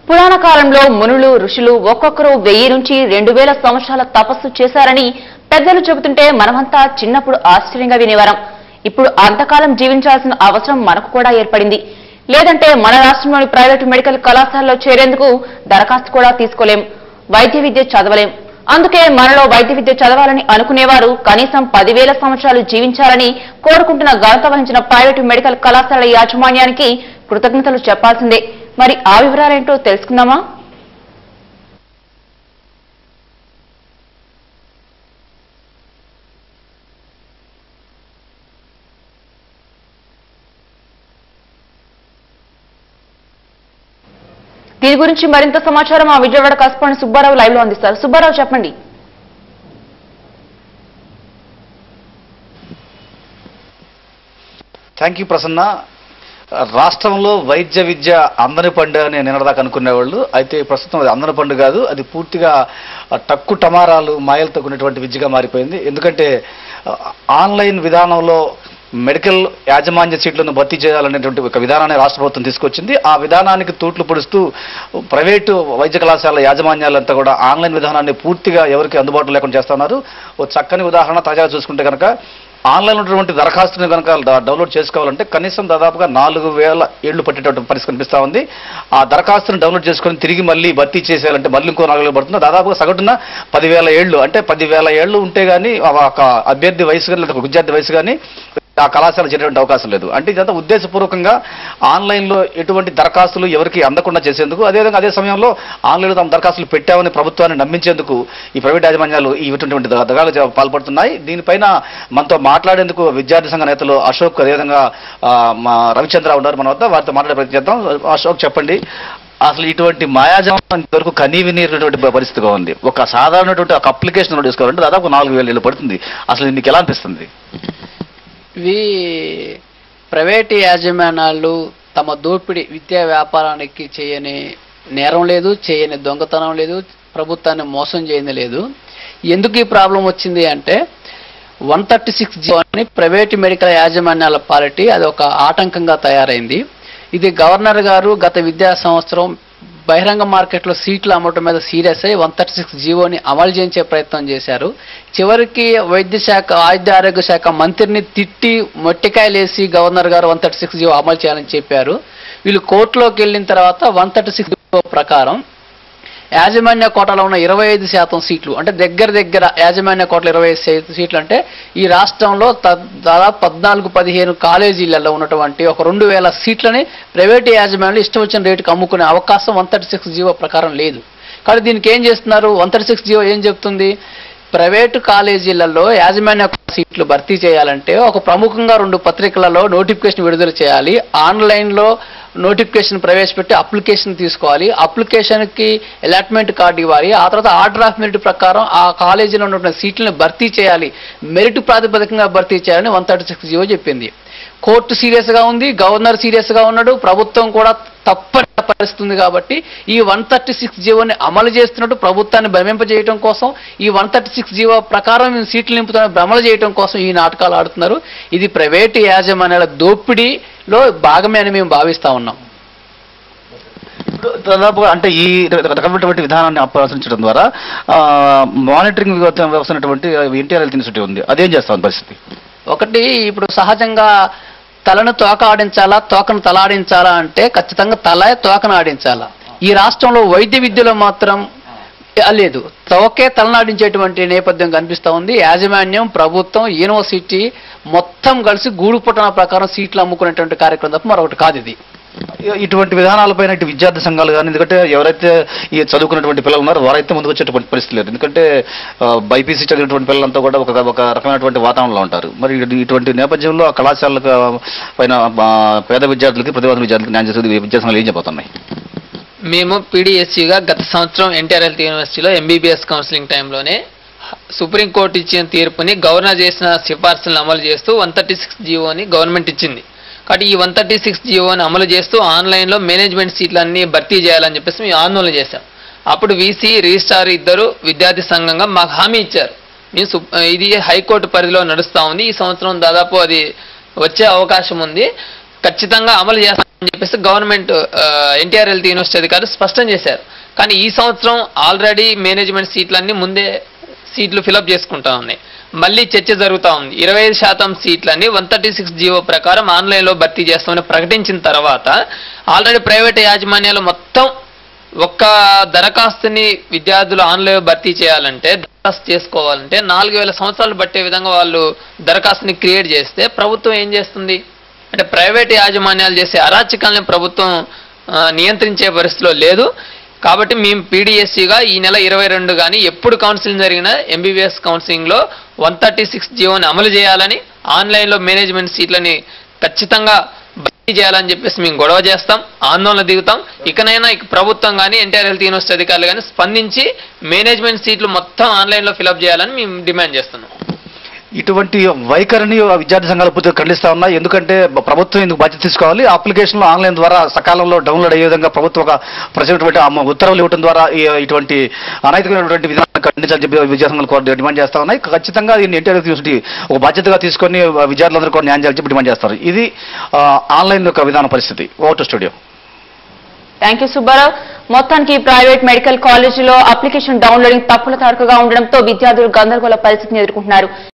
పురాణ కాలంలో మునులు ఋషులు ఒక్కొక్కరు వెయ్యి నుంచి రెండు వేల సంవత్సరాల తపస్సు చేశారని పెద్దలు చెబుతుంటే మనమంతా చిన్నప్పుడు ఆశ్చర్యంగా వినేవారం ఇప్పుడు అంతకాలం జీవించాల్సిన అవసరం మనకు కూడా ఏర్పడింది లేదంటే మన రాష్ట్రంలోని ప్రైవేటు మెడికల్ కళాశాలలో చేరేందుకు దరఖాస్తు కూడా తీసుకోలేం వైద్య విద్య చదవలేం అందుకే మనలో వైద్య విద్య చదవాలని అనుకునేవారు కనీసం పదివేల సంవత్సరాలు జీవించాలని కోరుకుంటున్న ఘనత వహించిన ప్రైవేటు మెడికల్ కళాశాల యాజమాన్యానికి కృతజ్ఞతలు చెప్పాల్సిందే మరి ఆ వివరాలేంటో తెలుసుకుందామా దీని గురించి మరింత సమాచారం మా విజయవాడ కస్పాండ్ సుబ్బారావు లైవ్ లో అందిస్తారు సుబ్బారావు చెప్పండి థ్యాంక్ యూ ప్రసన్న రాష్ట్రంలో వైద్య విద్య అందని పండు అని నిన్నదాకా అనుకునేవాళ్ళు అయితే ప్రస్తుతం అది అందని పండు కాదు అది పూర్తిగా ఆ, టక్కు టమారాలు మాయలతో కూడినటువంటి విద్యగా మారిపోయింది ఎందుకంటే ఆ, ఆన్లైన్ విధానంలో మెడికల్ యాజమాన్య సీట్లను భర్తీ చేయాలనేటువంటి ఒక విధానాన్ని రాష్ట్ర ప్రభుత్వం తీసుకొచ్చింది ఆ విధానానికి తూట్లు పొడుస్తూ ప్రైవేటు వైద్య కళాశాల యాజమాన్యాలంతా కూడా ఆన్లైన్ విధానాన్ని పూర్తిగా ఎవరికి అందుబాటులో లేకుండా చేస్తున్నారు ఓ చక్కని ఉదాహరణ తాజాగా చూసుకుంటే కనుక ఆన్లైన్ ఉన్నటువంటి దరఖాస్తుని కనుక డా- డౌన్లోడ్ చేసుకోవాలంటే కనీసం దాదాపుగా నాలుగు వేల ఏళ్లు పట్టేటువంటి పరిస్థితి కనిపిస్తా ఉంది ఆ దరఖాస్తుని డౌన్లోడ్ చేసుకొని తిరిగి మళ్ళీ భర్తీ చేసేయాలంటే మళ్ళీ ఇంకో నాలుగు వేలు పడుతుంది దాదాపుగా సగటున పదివేల ఏళ్ళు అంటే పదివేల ఏళ్ళు ఉంటే గానీ ఆ ఒక అభ్యర్థి వయసు కానీ లేదా ఒక విద్యార్థి వయసు కానీ ఆ కళాశాల చేరేటువంటి అవకాశం లేదు అంటే ఇదంతా ఉద్దేశపూర్వకంగా ఆన్లైన్లో ఎటువంటి దరఖాస్తులు ఎవరికి అందకుండా చేసేందుకు అదేవిధంగా అదే సమయంలో ఆన్లైన్లో తమ దరఖాస్తులు పెట్టామని ప్రభుత్వాన్ని నమ్మించేందుకు ఈ ప్రైవేట్ యాజమాన్యాలు ఈ ఇటువంటి దగాలు పాల్పడుతున్నాయి దీనిపైన మనతో మాట్లాడేందుకు విద్యార్థి సంఘ నేతలు అశోక్ అదేవిధంగా ఆ, మా రవిచంద్ర ఉన్నారు మన వద్ద వారితో మాట్లాడే ప్రయత్నం చేద్దాం అశోక్ చెప్పండి అసలు ఇటువంటి మాయాజాలం ఇంతవరకు కనీవినటువంటి పరిస్థితిగా ఉంది ఒక సాధారణటువంటి ఒక అప్లికేషన్ నోట్ చేసుకోవాలంటే దాదాపు నాలుగు వేల ఏళ్ళు పడుతుంది అసలు మీకు ఎలా అనిపిస్తుంది ఇవి ప్రైవేటు యాజమాన్యాలు తమ దోపిడీ విద్యా వ్యాపారానికి చేయని నేరం లేదు చేయని దొంగతనం లేదు ప్రభుత్వాన్ని మోసం చేయని లేదు ఎందుకు ఈ ప్రాబ్లం వచ్చింది అంటే వన్ థర్టీ సిక్స్ జీ అని ప్రైవేటు మెడికల్ యాజమాన్యాల పాలిటీ అది ఒక ఆటంకంగా తయారైంది ఇది గవర్నర్ గారు గత విద్యా సంవత్సరం బహిరంగ మార్కెట్లో సీట్లు అమ్మటం మీద సీరియస్ అయ్యి వన్ థర్టీ సిక్స్ జీవోని అమలు చేయించే ప్రయత్నం చేశారు చివరికి వైద్య శాఖ వైద్య ఆరోగ్య శాఖ మంత్రిని తిట్టి మొట్టికాయలేసి గవర్నర్ గారు వన్ థర్టీ సిక్స్ జీవో అమలు చేయాలని చెప్పారు వీళ్ళు కోర్టులోకి వెళ్ళిన తర్వాత వన్ థర్టీ సిక్స్ ప్రకారం యాజమాన్య కోటాలో ఉన్న ఇరవై ఐదు శాతం సీట్లు అంటే దగ్గర దగ్గర యాజమాన్య కోటలో ఇరవై ఐదు సీ- సీట్లు అంటే ఈ రాష్ట్రంలో త- దాదాపు పద్నాలుగు పదిహేను కాలేజీలలో ఉన్నటువంటి ఒక రెండు వేల సీట్లని ప్రైవేటు యాజమాన్యాలు ఇష్టం వచ్చిన రేటుకి అమ్ముకునే అవకాశం వన్ థర్టీ సిక్స్ జీవో ప్రకారం లేదు కానీ దీనికి ఏం చేస్తున్నారు వన్ థర్టీ సిక్స్ జీవో ఏం చెప్తుంది ప్రైవేటు కాలేజీలలో యాజమాన్య సీట్లు భర్తీ చేయాలంటే ఒక ప్రముఖంగా రెండు పత్రికలలో నోటిఫికేషన్ విడుదల చేయాలి ఆన్లైన్లో నోటిఫికేషన్ ప్రవేశపెట్టి అప్లికేషన్ తీసుకోవాలి అప్లికేషన్కి అలాట్మెంట్ కార్డు ఇవ్వాలి ఆ తర్వాత ఆర్డర్ ఆఫ్ మెరిట్ ప్రకారం ఆ కాలేజీలో ఉన్నటువంటి సీట్లను భర్తీ చేయాలి మెరిట్ ప్రాతిపదికంగా భర్తీ చేయాలని వన్ థర్టీ సిక్స్ జీవో చెప్పింది కోర్టు సీరియస్ గా ఉంది గవర్నర్ సీరియస్ గా ఉన్నాడు ప్రభుత్వం కూడా తప్పని పరిస్థితుంది కాబట్టి ఈ వన్ థర్టీ సిక్స్ జీవోని అమలు చేస్తున్నట్టు ప్రభుత్వాన్ని భ్రమింపజేయడం కోసం ఈ వన్ థర్టీ సిక్స్ జీవో ప్రకారం మేము సీట్లు నింపుతున్న భ్రమలు చేయడం కోసం ఈ నాటకాలు ఆడుతున్నారు ఇది ప్రైవేటు యాజమాన్యాల దోపిడీలో భాగమే అని మేము భావిస్తా ఉన్నాం ఇప్పుడు దాదాపుగా అంటే ఈ రకమైనటువంటి విధానాన్ని అనుసరించడం ద్వారా ఆ, మానిటరింగ్ వ్యవస్థ వ్యవస్థ ఉన్నటువంటి ఎన్టీఆర్ హెల్త్ ఇన్స్టిట్యూట్ ఉంది అదేం చేస్తా ఉంది పరిస్థితి ఒకటి ఇప్పుడు సహజంగా తలను తోక ఆడించాలా తోకను తల ఆడించాలా అంటే ఖచ్చితంగా తల తోకను ఆడించాలా ఈ రాష్ట్రంలో వైద్య విద్యలో మాత్రం ఆ, లేదు తోకే తలనాడించేటువంటి నేపథ్యం కనిపిస్తా ఉంది యాజమాన్యం ప్రభుత్వం యూనివర్సిటీ మొత్తం కలిసి గూడు పుట్టన ప్రకారం సీట్లు అమ్ముకునేటువంటి కార్యక్రమం తప్ప మరొకటి కాదు ఇది ఇటువంటి విధానాలపైన ఇటు విద్యార్థి సంఘాలు కానీ ఎందుకంటే ఎవరైతే ఈ చదువుకున్నటువంటి పిల్లలు ఉన్నారో వారైతే ముందుకు వచ్చేటువంటి పరిస్థితి లేదు ఎందుకంటే బైపీసీ చదివినటువంటి పిల్లలంతా కూడా ఒక ఒక రకమైనటువంటి వాతావరణంలో ఉంటారు మరి ఇటు- ఇటువంటి నేపథ్యంలో ఆ కళాశాలకు పైన ఆ, పేద విద్యార్థులకి ప్రతివాద విద్యార్థులకి న్యాయ చేసే విద్యా సంఘాలు ఏం చెప్పబోతున్నాయి మేము పీడిఎస్సిగా గత సంవత్సరం ఎన్టీఆర్ హెల్త్ యూనివర్సిటీలో ఎంబీబీఎస్ కౌన్సిలింగ్ టైంలోనే సుప్రీంకోర్టు ఇచ్చిన తీర్పుని గవర్నర్ చేసిన సిఫార్సులను అమలు చేస్తూ వన్ థర్టీ సిక్స్ జీవోని గవర్నమెంట్ ఇచ్చింది కాబట్టి ఈ వన్ థర్టీ సిక్స్ జీవోని అమలు చేస్తూ ఆన్లైన్లో మేనేజ్మెంట్ సీట్లన్నీ భర్తీ చేయాలని చెప్పేసి మేము ఆందోళన చేశాం అప్పుడు వీసీ రిజిస్ట్రార్ ఇద్దరు విద్యార్థి సంఘంగా మాకు హామీ ఇచ్చారు మేము సు- ఇది హైకోర్టు పరిధిలో నడుస్తూ ఉంది ఈ సంవత్సరం దాదాపు అది వచ్చే అవకాశం ఉంది ఖచ్చితంగా అమలు చేస్తామని చెప్పేసి గవర్నమెంట్ ఎన్టీఆర్ హెల్త్ యూనివర్సిటీ అధికారులు స్పష్టం చేశారు కానీ ఈ సంవత్సరం ఆల్రెడీ మేనేజ్మెంట్ సీట్లన్నీ ముందే సీట్లు ఫిలప్ చేసుకుంటా ఉన్నాయి మళ్ళీ చర్చ జరుగుతూ ఉంది ఇరవై ఐదు శాతం సీట్లన్నీ వన్ థర్టీ సిక్స్ జీవో ప్రకారం ఆన్లైన్లో భర్తీ చేస్తామని ప్రకటించిన తర్వాత ఆల్రెడీ ప్రైవేట్ యాజమాన్యాలు మొత్తం ఒక్క దరఖాస్తుని విద్యార్థులు ఆన్లైన్ భర్తీ చేయాలంటే దరఖాస్తు చేసుకోవాలంటే నాలుగు వేల సంవత్సరాలు పట్టే విధంగా వాళ్ళు దరఖాస్తుని క్రియేట్ చేస్తే ప్రభుత్వం ఏం చేస్తుంది అంటే ప్రైవేట్ యాజమాన్యాలు చేసే అరాచకాలను ప్రభుత్వం ఆ, నియంత్రించే పరిస్థితిలో లేదు కాబట్టి మేము పీడిఎస్సిగా ఈ నెల ఇరవై రెండు కానీ ఎప్పుడు కౌన్సిలింగ్ జరిగినా ఎంబీబీఎస్ కౌన్సిలింగ్లో వన్ థర్టీ సిక్స్ జీవోని అమలు చేయాలని ఆన్లైన్లో మేనేజ్మెంట్ సీట్లని ఖచ్చితంగా భర్తీ చేయాలని చెప్పేసి మేము గొడవ చేస్తాం ఆందోళన దిగుతాం ఇకనైనా ఇక ప్రభుత్వం కానీ ఎన్టీఆర్ హెల్త్ యూనివర్సిటీ అధికారులు కానీ స్పందించి మేనేజ్మెంట్ సీట్లు మొత్తం ఆన్లైన్లో ఫిలప్ చేయాలని మేము డిమాండ్ చేస్తున్నాం ఇటువంటి వైఖరిని విద్యార్థి సంఘాలు పూర్తిగా ఖండిస్తా ఉన్నాయి ఎందుకంటే ప్రభుత్వం ఇందుకు బాధ్యత తీసుకోవాలి అప్లికేషన్లు ఆన్లైన్ ద్వారా సకాలంలో డౌన్లోడ్ అయ్యే విధంగా ప్రభుత్వం ఒక ప్రజలటువంటి ఉత్తర్వులు ఇవ్వడం ద్వారా ఈ ఇటువంటి అనైతికమైనటువంటి విధానాన్ని ఖండించాలని చెప్పి విద్యా సంఘాలు కోరి డిమాండ్ చేస్తా ఉన్నాయి ఖచ్చితంగా దీన్ని ఎన్టీఆర్ యూనివర్సిటీ ఒక బాధ్యతగా తీసుకొని విద్యార్థులందరూ కూడా న్యాయం చేయాలని చెప్పి డిమాండ్ చేస్తారు ఇది ఆ, ఆన్లైన్ యొక్క విధాన పరిస్థితి ఓటు స్టూడియో థ్యాంక్ యూ సుబ్బారావు మొత్తానికి ప్రైవేట్ మెడికల్ కాలేజీలో అప్లికేషన్ డౌన్లోడింగ్ తప్పుల తడకగా ఉండడంతో విద్యార్థులు గందరగోళ పరిస్థితిని ఎదుర్కొంటున్నారు